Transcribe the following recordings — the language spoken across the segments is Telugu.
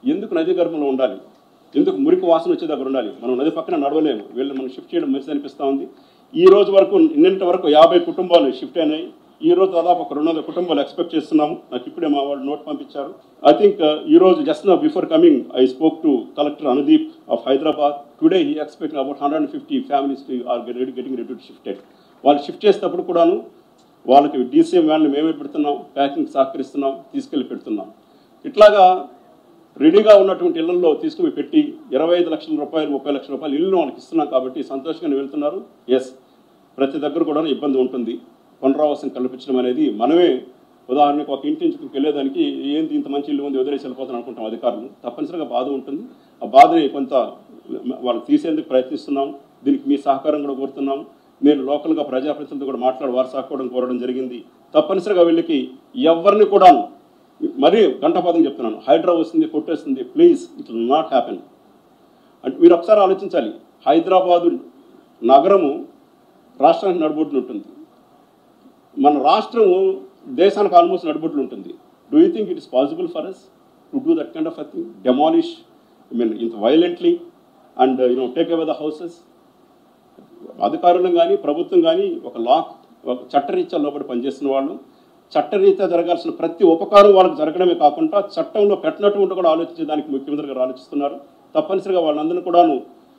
ఎందుకు నది గర్భంలో ఉండాలి ఎందుకు మురికి వాసన వచ్చే దగ్గర ఉండాలి మనం నది పక్కన నడవలేము వీళ్ళు మనం షిఫ్ట్ చేయడం మంచిది అనిపిస్తూ ఉంది ఈ రోజు వరకు నిన్నటి వరకు యాభై కుటుంబాలు షిఫ్ట్ అయినాయి ఈ రోజు దాదాపు ఒక రెండు వందల కుటుంబాలు ఎక్స్పెక్ట్ చేస్తున్నాము నాకు ఇప్పుడే మా వాళ్ళు నోట్ పంపించారు ఐ థింక్ ఈ రోజు జస్ట్ నా before coming I spoke to collector Anudeep of Hyderabad today he expect about hundred and fifty families are getting ready to shifted వాళ్ళు షిఫ్ట్ చేసేటప్పుడు కూడాను వాళ్ళకి డీసీఎం వ్యాన్లు మేమే పెడుతున్నాం ప్యాకింగ్ సహకరిస్తున్నాం తీసుకెళ్ళి పెడుతున్నాం ఇట్లాగా రెడీగా ఉన్నటువంటి ఇళ్లలో తీసుకుని పెట్టి ఇరవై ఐదు లక్షల రూపాయలు ముప్పై లక్షల రూపాయలు ఇల్లు వాళ్ళకి ఇస్తున్నాం కాబట్టి సంతోషంగా వెళ్తున్నారు ఎస్ ప్రతి దగ్గర కూడా ఇబ్బంది ఉంటుంది పునరావాసం కల్పించడం అనేది మనమే ఉదాహరణకు ఒక ఇంటి నుంచి వెళ్ళేదానికి ఏంది ఇంత మంచి ఇల్లు ఉంది వదిలేసి వెళ్ళిపోతాను అనుకుంటాం అధికారులు తప్పనిసరిగా బాధ ఉంటుంది ఆ బాధని కొంత వాళ్ళు తీసేందుకు ప్రయత్నిస్తున్నాం దీనికి మీ సహకారం కూడా కోరుతున్నాం నేను లోకల్గా ప్రజాప్రతినిధులతో కూడా మాట్లాడి వారి సహకారం కోరడం జరిగింది తప్పనిసరిగా వీళ్ళకి ఎవరిని కూడాను మరీ గంటపాదం చెప్తున్నాను హైడ్రా వస్తుంది కొట్టేస్తుంది please it will not happen అంటే మీరు ఒకసారి ఆలోచించాలి హైదరాబాదు నగరము రాష్ట్రానికి నడుబొడ్డున ఉంటుంది మన రాష్ట్రము దేశానికి ఆల్మోస్ట్ నడుబొడ్లు ఉంటుంది do you think it is possible for us to do that kind of a thing demolish I mean ఇంత violently and you know take away the houses అధికారులు కానీ ప్రభుత్వం కానీ ఒక లా ఒక చట్టరీత్యా లోపల పనిచేస్తున్న వాళ్ళు చట్టరీత్యా జరగాల్సిన ప్రతి ఉపకారం వాళ్ళకి జరగడమే కాకుండా చట్టంలో పెట్టినటువంటి కూడా ఆలోచించే దానికి ముఖ్యమంత్రి గారు ఆలోచిస్తున్నారు తప్పనిసరిగా వాళ్ళందరినీ కూడాను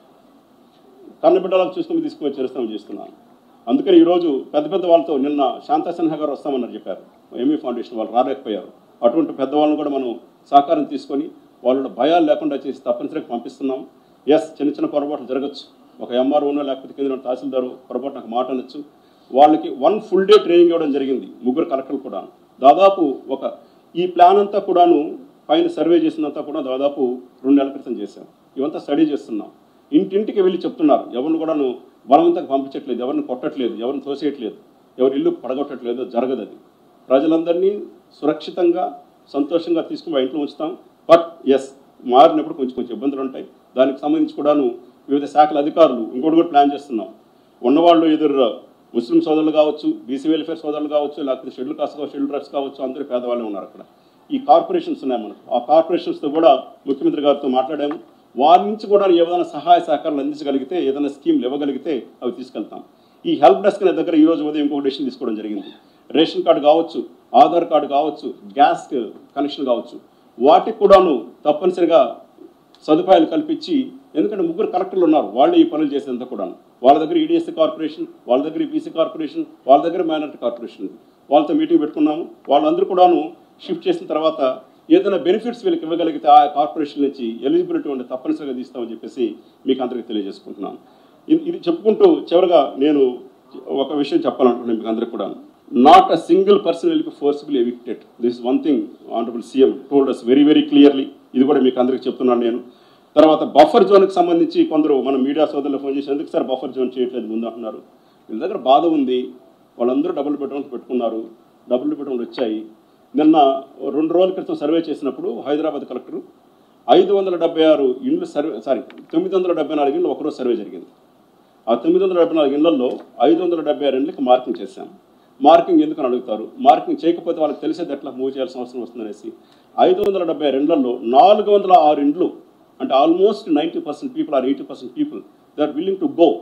కన్నబిడ్డలకు చూసుకుని తీసుకుని చేస్తామని చేస్తున్నాను అందుకని ఈరోజు పెద్ద పెద్ద వాళ్ళతో నిన్న శాంతా సిన్హా గారు వస్తామన్నారు చెప్పారు ఎంఈ ఫౌండేషన్ వాళ్ళు రాలేకపోయారు అటువంటి పెద్దవాళ్ళని కూడా మనం సహకారం తీసుకొని వాళ్ళ భయాలు లేకుండా చేసి తప్పనిసరిగా పంపిస్తున్నాం ఎస్ చిన్న చిన్న పొరపాట్లు జరగచ్చు ఒక ఎంఆర్ఓనో లేకపోతే కింద తహసీల్దారు పొరపాటు నాకు మాట అనొచ్చు వాళ్ళకి వన్ ఫుల్ డే ట్రైనింగ్ ఇవ్వడం జరిగింది ముగ్గురు కలెక్టర్లు కూడా దాదాపు ఒక ఈ ప్లాన్ అంతా కూడాను పైన సర్వే చేసినంతా కూడా దాదాపు రెండు నెలల క్రితం చేశాం ఇవంతా స్టడీ చేస్తున్నాం ఇంటింటికి వెళ్ళి చెప్తున్నారు ఎవరిని కూడాను బలవంతంగా పంపించట్లేదు ఎవరిని కొట్టట్లేదు ఎవరిని తోసేయట్లేదు ఎవరి ఇల్లు పడగొట్టట్లేదు జరగదు అది ప్రజలందరినీ సురక్షితంగా సంతోషంగా తీసుకుని ఇంట్లో ఉంచుతాం బట్ ఎస్ మారినప్పుడు కొంచెం కొంచెం ఇబ్బందులు ఉంటాయి దానికి సంబంధించి కూడాను వివిధ శాఖల అధికారులు ఇంకోటి కూడా ప్లాన్ చేస్తున్నాం ఉన్నవాళ్ళు ఎదురు ముస్లిం సోదరులు కావచ్చు బీసీ వెల్ఫేర్ సోదరులు కావచ్చు లేకపోతే షెడ్యూల్ కాస్ట్ షెడ్యూల్ ట్రస్ట్ కావచ్చు అందరూ పేదవాళ్ళే ఉన్నారు అక్కడ ఈ కార్పొరేషన్స్ ఉన్నాయి మనకు ఆ కార్పొరేషన్స్తో కూడా ముఖ్యమంత్రి గారితో మాట్లాడాము వారి నుంచి కూడా ఏదైనా సహాయ సహకారాలు అందించగలిగితే ఏదైనా స్కీమ్లు ఇవ్వగలిగితే అవి తీసుకెళ్తాం ఈ హెల్ప్ డెస్క్ అనే దగ్గర ఈ రోజు ఉదయం ఇంకొక డెసిషన్ తీసుకోవడం జరిగింది రేషన్ కార్డు కావచ్చు ఆధార్ కార్డు కావచ్చు గ్యాస్ కనెక్షన్ కావచ్చు వాటికి కూడాను తప్పనిసరిగా సదుపాయాలు కల్పించి ఎందుకంటే ముగ్గురు కలెక్టర్లు ఉన్నారు వాళ్ళు ఈ పనులు చేసేంత కూడా వాళ్ళ దగ్గర ఈడీఎస్సీ కార్పొరేషన్ వాళ్ళ దగ్గర ఈపీసీ కార్పొరేషన్ వాళ్ళ దగ్గర మైనారిటీ కార్పొరేషన్ ఉంది వాళ్ళతో మీటింగ్ పెట్టుకున్నాము వాళ్ళందరూ కూడాను షిఫ్ట్ చేసిన తర్వాత ఏదైనా బెనిఫిట్స్ వీళ్ళకి ఇవ్వగలిగితే ఆ కార్పొరేషన్ నుంచి ఎలిజిబిలిటీ ఉంటే తప్పనిసరిగా తీస్తామని చెప్పేసి మీకు అందరికీ తెలియజేసుకుంటున్నాను ఇది ఇది చెప్పుకుంటూ చివరిగా నేను ఒక విషయం చెప్పాలనుకుంటున్నాను మీకు అందరికి కూడా not a single person will be forcible evicted this one thing honourable CM told us very very clearly ఇది కూడా మీకు అందరికి చెప్తున్నాను నేను తర్వాత బఫర్ జోన్కి సంబంధించి కొందరు మన మీడియా సోదరులు ఫోన్ చేసి ఎందుకు సార్ బఫర్ జోన్ చేయట్లేదు ముందు అంటున్నారు వీళ్ళ దగ్గర బాధ ఉంది వాళ్ళందరూ డబుల్ బెడ్రూమ్స్ పెట్టుకున్నారు డబుల్ బెడ్రూమ్లు వచ్చాయి నిన్న రెండు రోజుల క్రితం సర్వే చేసినప్పుడు హైదరాబాద్ కలెక్టర్ ఐదు వందల డెబ్బై ఆరు ఇండ్లు సర్వే సారీ తొమ్మిది వందల డెబ్బై నాలుగు ఇండ్లు ఒకరోజు సర్వే జరిగింది ఆ తొమ్మిది వందల డెబ్బై నాలుగు ఇళ్లలో ఐదు వందల డెబ్బై ఆరు ఇండ్లకి మార్కింగ్ చేశాం మార్కింగ్ ఎందుకని అడుగుతారు మార్కింగ్ చేయకపోతే వాళ్ళకి తెలిసేది ఎట్లా మూవ్ చేయాల్సిన అవసరం వస్తుందనేసి ఐదు వందల డెబ్బై ఆరు ఇండ్లలో నాలుగు వందల ఆరు ఇండ్లు అంటే almost ninety percent people are eighty percent people they are willing to go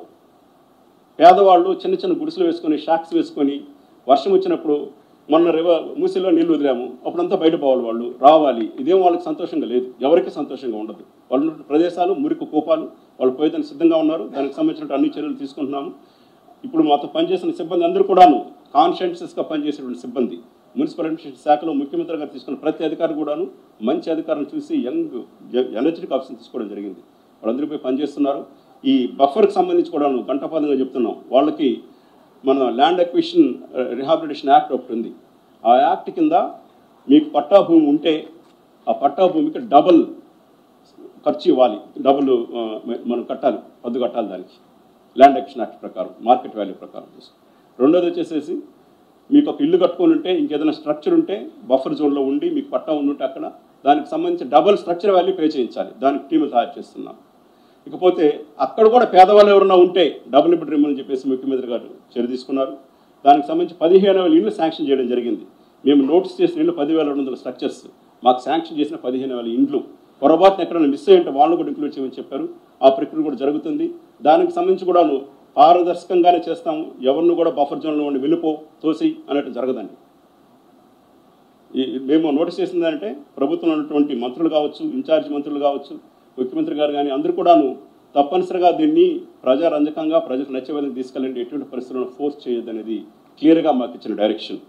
పేదవాళ్ళు చిన్న చిన్న గుడిసెలు వేసుకొని షాక్స్ వేసుకొని వర్షం వచ్చినప్పుడు మొన్న రివ మూసిలో నీళ్లు వదిలాము అప్పుడంతా బయట పోవాలి వాళ్ళు రావాలి ఇదేం వాళ్ళకి సంతోషంగా లేదు ఎవరికి సంతోషంగా ఉండదు వాళ్ళు ఉన్న ప్రదేశాలు మురికి కూపాలు వాళ్ళు పోయేదానికి సిద్ధంగా ఉన్నారు దానికి సంబంధించిన అన్ని చర్యలు తీసుకుంటున్నాము ఇప్పుడు మాతో పనిచేసిన సిబ్బంది అందరూ కూడాను కాన్షియన్షియస్గా పనిచేసేటువంటి సిబ్బంది మున్సిపల్ అడ్మినిస్ట్రేషన్ శాఖలో ముఖ్యమంత్రి గారు తీసుకున్న ప్రతి అధికారి కూడాను మంచి అధికారులను చూసి యంగ్ ఎనర్జెటిక్ ఆఫీసర్ తీసుకోవడం జరిగింది వాళ్ళందరూ పోయి పనిచేస్తున్నారు ఈ బఫర్కి సంబంధించి కూడాను గంటపాదంగా చెప్తున్నాం వాళ్ళకి మన ల్యాండ్ అక్విషన్ రిహాబిలిటేషన్ యాక్ట్ ఒకటి ఉంది ఆ యాక్ట్ కింద మీకు పట్టా భూమి ఉంటే ఆ పట్టా భూమికి డబుల్ ఖర్చు ఇవ్వాలి డబుల్ ఆ, మనం కట్టాలి పద్దు కట్టాలి దానికి ల్యాండ్ అక్విషన్ యాక్ట్ ప్రకారం మార్కెట్ వాల్యూ ప్రకారం రెండోది వచ్చేసేసి మీకు ఒక ఇల్లు కట్టుకొని ఉంటే ఇంకేదైనా స్ట్రక్చర్ ఉంటే బఫర్ జోన్లో ఉండి మీకు పట్టా ఉండుంటే అక్కడ దానికి సంబంధించి డబుల్ స్ట్రక్చర్ వాల్యూ పే చేయించాలి దానికి టీములు తయారు చేస్తున్నాం ఇకపోతే అక్కడ కూడా పేదవాళ్ళు ఎవరైనా ఉంటే డబుల్ బెడ్రూమ్ అని చెప్పేసి ముఖ్యమంత్రి గారు చర్య తీసుకున్నారు దానికి సంబంధించి పదిహేను వేల ఇళ్ళు శాంక్షన్ చేయడం జరిగింది మేము నోటీస్ చేసిన ఇళ్ళు పదివేల రెండు వందల స్ట్రక్చర్స్ మాకు శాంక్షన్ చేసిన పదిహేను వేల ఇండ్లు పొరపాటున ఎక్కడైనా మిస్ అయ్యి ఉంటే వాళ్ళని కూడా ఇంక్లూడ్ చేయమని చెప్పారు ఆ ప్రక్రియ కూడా జరుగుతుంది దానికి సంబంధించి కూడాను పారదర్శకంగానే చేస్తాము ఎవరిని కూడా బఫర్ జోన్లో ఉండి వెళ్ళిపో తోసి అన్నట్టు జరగదండి ఈ మేము నోటీస్ చేసింది అంటే ప్రభుత్వంలో ఉన్నటువంటి మంత్రులు కావచ్చు ఇన్ఛార్జ్ మంత్రులు కావచ్చు ముఖ్యమంత్రి గారు కానీ అందరూ కూడాను తప్పనిసరిగా దీన్ని ప్రజారంజకంగా ప్రజలకు నచ్చే విధంగా తీసుకెళ్ళండి ఎటువంటి పరిస్థితులను ఫోర్స్ చేయొద్దనేది క్లియర్గా మాకు ఇచ్చిన డైరెక్షన్